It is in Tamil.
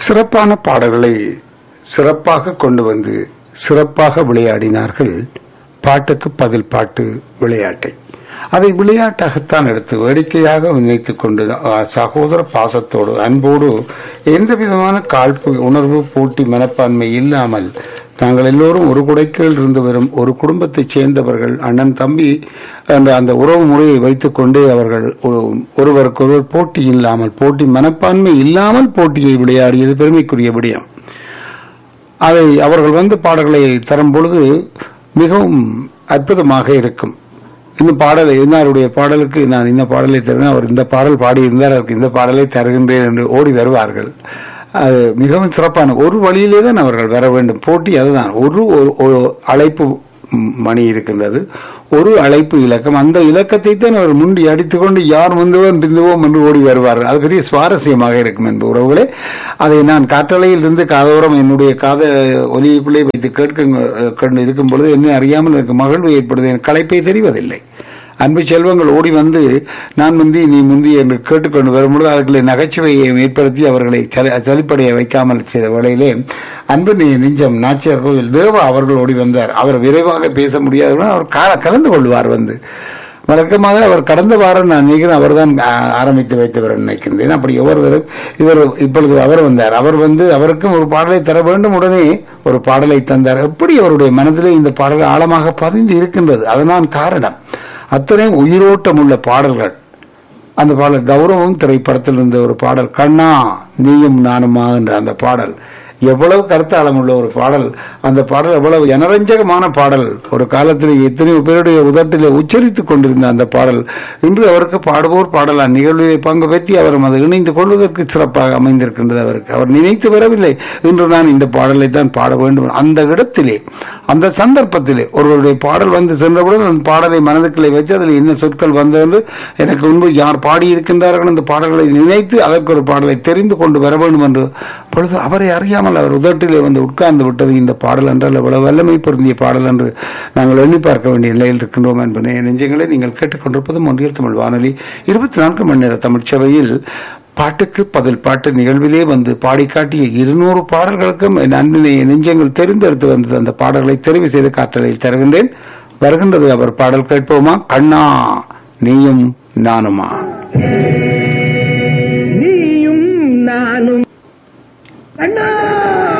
சிறப்பான பாடல்களை சிறப்பாக கொண்டு வந்து சிறப்பாக விளையாடினார்கள் பாட்டுக்கு பதில் பாட்டு விளையாட்டை அதை விளையாட்டாகத்தான் எடுத்து வேடிக்கையாக நினைத்துக் கொண்டு அ, சகோதர பாசத்தோடு அன்போடு எந்த விதமான காழ்ப்பு உணர்வு போட்டி மனப்பான்மை இல்லாமல் தாங்கள் எல்லோரும் ஒரு குடைக்கீழ் இருந்து வரும் ஒரு குடும்பத்தைச் சேர்ந்தவர்கள் அண்ணன் தம்பி என்ற அந்த உறவு முறையை வைத்துக் கொண்டே அவர்கள் ஒரு- ஒருவருக்கொருவர் போட்டி இல்லாமல் போட்டி மனப்பான்மை இல்லாமல் போட்டியை விளையாடியது பெருமைக்குரிய விடயம் அதை அவர்கள் வந்து பாடல்களை தரும் பொழுது மிகவும் அற்புதமாக இருக்கும் இந்த பாடலை இன்னாருடைய பாடலுக்கு நான் இந்த பாடலை தருவேன் அவர் இந்த பாடல் பாடியிருந்தார் அதற்கு இந்த பாடலை தருகின்றேன் என்று ஓடி வருவார்கள் அது மிகவும் சிறப்பான ஒரு வழியிலே தான் அவர்கள் வர வேண்டும் போட்டி அதுதான் ஒரு ஒரு- ஒரு அழைப்பு ம், மணி இருக்கின்றது ஒரு அழைப்பு இலக்கம் அந்த இலக்கத்தை தான் அவர் முண்டி அடித்துக்கொண்டு யார் முந்துவோம் பிந்துவோம் என்று ஓடி வருவார்கள் அது பெரிய சுவாரஸ்யமாக இருக்கும் என்பது உறவுகளே அதை நான் காற்றலையில் இருந்து காதோரம் என்னுடைய காத ஒலிக்குள்ளே வைத்து கேட்க கொண்டு இருக்கும் பொழுது என்ன அறியாமல் எனக்கு மகிழ்வு ஏற்படுது எனக்கு களைப்பை தெரிவதில்லை அன்பு செல்வங்கள் ஓடி வந்து நான் முந்தி நீ முந்தி என்று கேட்டுக்கொண்டு வரும்பொழுது அவர்களை நகைச்சுவையை ஏற்படுத்தி அவர்களை சலி- சலிப்படைய வைக்காமல் செய்த வேளையிலே அன்பு நீ நெஞ்சம் நாச்சியார் கோவில் தேவா அவர்கள் ஓடி வந்தார் அவர் விரைவாக பேச முடியாதவுடன் அவர் கா- கலந்து கொள்வார் வந்து வழக்கமாக அவர் கடந்த வாரம் நான் நினைக்கிறேன் அவர்தான் ஆ, ஆரம்பித்து வைத்தவர் நினைக்கின்றேன் அப்படி ஒவ்வொருத்தரும் இவர் இப்பொழுது அவர் வந்தார் அவர் வந்து அவருக்கும் ஒரு பாடலை தர வேண்டும் உடனே ஒரு பாடலை தந்தார் எப்படி அவருடைய மனதிலே இந்த பாடல் ஆழமாக பதிந்து இருக்கின்றது அதுதான் காரணம் அத்தனை உயிரோட்டம் உள்ள பாடல்கள் அந்த பாடல் கௌரவம் திரைப்படத்தில் இருந்த ஒரு பாடல் கண்ணா நீயும் நானுமா என்ற அந்த பாடல் எவ்வளவு கருத்தாளம் உள்ள ஒரு பாடல் அந்த பாடல் எவ்வளவு ஜனரஞ்சகமான பாடல் ஒரு காலத்தில் எத்தனையோ பேருடைய உதட்டிலே உச்சரித்துக் கொண்டிருந்த அந்த பாடல் இன்று அவருக்கு பாடுவோர் பாடலாம் நிகழ்விலே பங்கு பெற்றி அவர் அதை இணைந்து கொள்வதற்கு சிறப்பாக அமைந்திருக்கின்றது அவருக்கு அவர் நினைத்து வரவில்லை இன்று நான் இந்த பாடலை தான் பாட வேண்டும் அந்த இடத்திலே அந்த சந்தர்ப்பத்திலே ஒருவருடைய பாடல் வந்து சென்றவுடன் அந்த பாடலை மனதுக்குள்ளே வச்சு அதில் என்ன சொற்கள் வந்தது என்று எனக்கு முன்பு யார் பாடியிருக்கின்றார்கள் அந்த பாடல்களை நினைத்து அதற்கு ஒரு பாடலை தெரிந்து கொண்டு வர வேண்டும் என்று பொழுது அவரை அறியாமல் அவர் உதட்டிலே வந்து உட்கார்ந்து விட்டது இந்த பாடல் என்றால் எவ்வளவு வல்லமை பொருந்திய பாடல் என்று நாங்கள் எண்ணி பார்க்க வேண்டிய நிலையில் இருக்கின்றோம் என்பதை நெஞ்சங்களை நீங்கள் கேட்டுக்கொண்டிருப்பது ஒன்றியல் தமிழ் வானொலி இருபத்தி நான்கு மணி நேர தமிழ் சேவையில் பாட்டுக்கு பதில் பாட்டு நிகழ்விலே வந்து பாடி காட்டிய இருநூறு பாடல்களுக்கும் என் அன்பினை நெஞ்சங்கள் தெரிந்தெடுத்து வந்தது அந்த பாடல்களை தெரிவு செய்து காற்றலையில் தருகின்றேன் வருகின்றது அவர் பாடல் கேட்போமா கண்ணா நீயும் நானுமா நீயும் நானும் கண்ணா